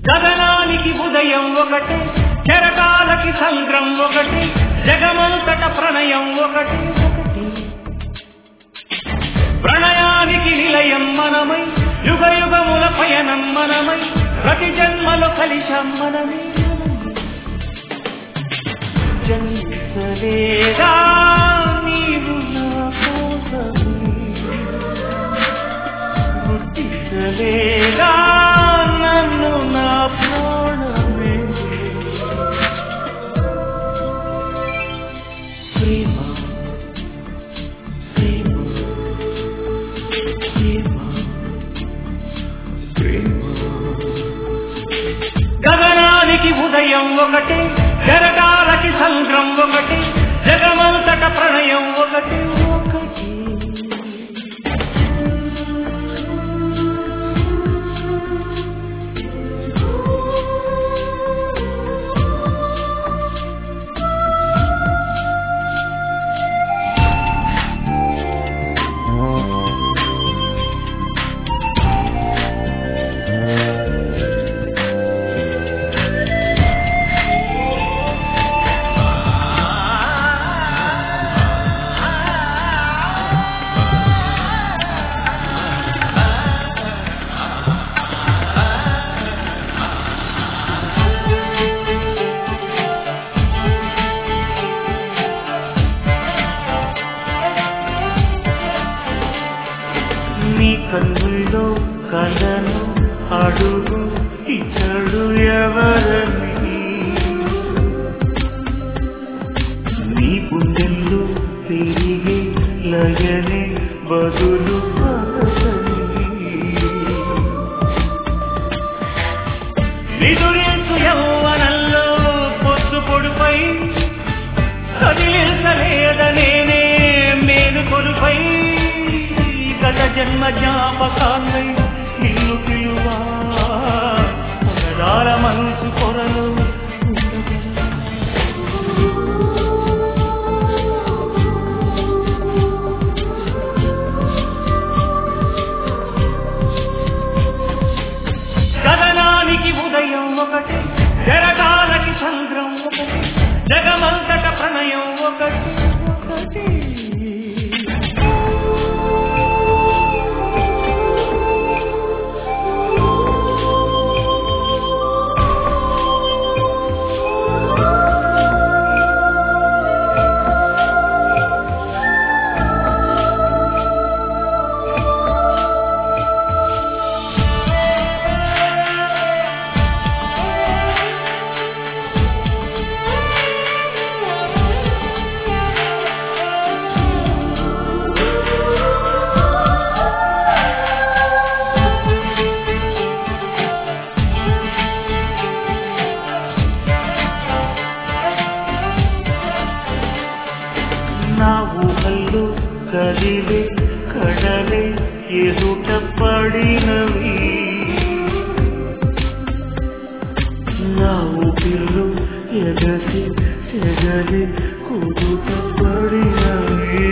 గగనానికి ఉదయం ఒకటి చెరకాలకి సంద్రం ఒకటి జగమంతట ప్రణయం ఒకటి ఒకటి ప్రణయానికి నిలయం మనమై యుగ యుగముల పయనం మనమై ప్రతి జన్మలో కలిశం మనమే జన్మించలేదా నీవు నా కోసమే గుర్తించలేదా నన్ను నా ప్రాణమే ప్రేమ ప్రేమ ప్రేమ గగనానికి ఉదయం ఒకటి జరగాలకి సంద్రం ఒకటి జగమంతట ప్రణయం ఒకటి ఒకటి నీ కన్నుల్లో కలను అడుగు ఇతడు ఎవరని నీ గుండెల్లో తిరిగి లయనే బదులు మనసని. నిదురేసు యౌవనంలో పొద్దు పొడుపై కదిలించలేదనేనే మేలు కొలుపై గత జన్మ జ్ఞాపకాన్నై నిన్ను పిలువా పగడాల మనసు కొరలు గగనానికి ఉదయం ఒకటి జరగాలకి చంద్రం ఒకటి జగమంతట ప్రణయం ఒకటి ఒకటి నా ఊహల్లో కదిలే కడలే ఎదుట పడినవి నా ఊపిర్లు ఎగసి చెగలి కుదుట పడినవి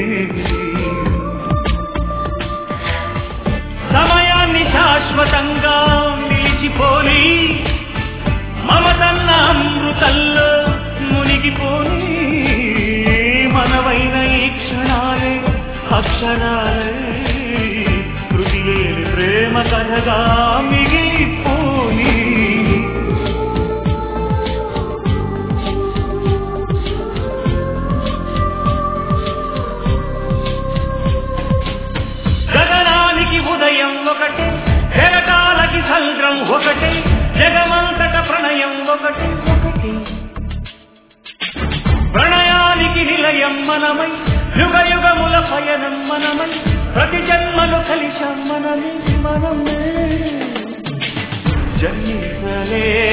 సమయాన్ని శాశ్వతంగా నిలిచిపోని మమతన్న అమృతల్లో మునిగిపోని మనవైన ఈ క్షణాలే అక్షరాలే శృతి లేని ప్రేమ కథగా మిగిలిపోని గగనానికి ఉదయం ఒకటి జగతాలకి సంద్రం ఒకటి జగమంతట ప్రణయం ఒకటి ఒకటి ప్రణయానికి నిలయం మనమై యుగ యుగముల పయనం మనమై ప్రతి జన్మలు కలిశాం మనమే మనమే జన్మించలే